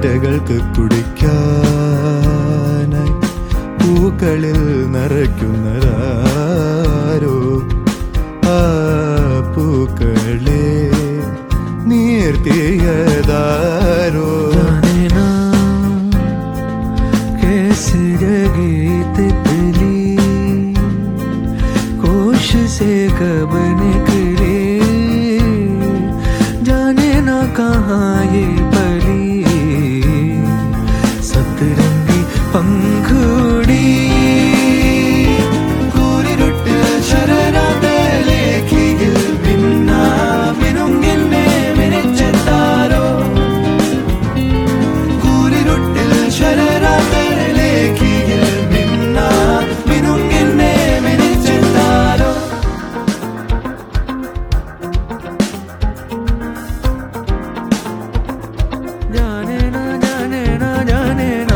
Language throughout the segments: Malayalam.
തേറ്റകൾക്ക് കുടിക്കാനായി പൂക്കളിൽ നിറയ്ക്കുന്നതാരോ ആ പൂക്കളെ നീർത്തിയതാരോ जाने ना कैसे जगी तितली कोश से कब निकले जाने ना कहाँ ये पली सतरंगी पंखुड़ी കൂരിരുട്ടിൽ ശരരാതലേഖിയിൽ മിന്നാ മിനുങ്ങിന്നെ മിനിച്ചെത്താരോ കൂരിരുട്ടിൽ ശരരാതലേഖിയിൽ മിന്നാ മിനുങ്ങിന്നെ മിനിച്ചെത്താരോ जाने ना जाने ना जाने ना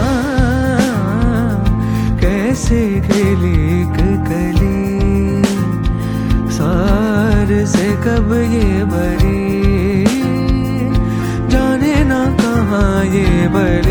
कैसे खेली एक कली सार से कब ये बरी जाने ना कहाँ ये बरी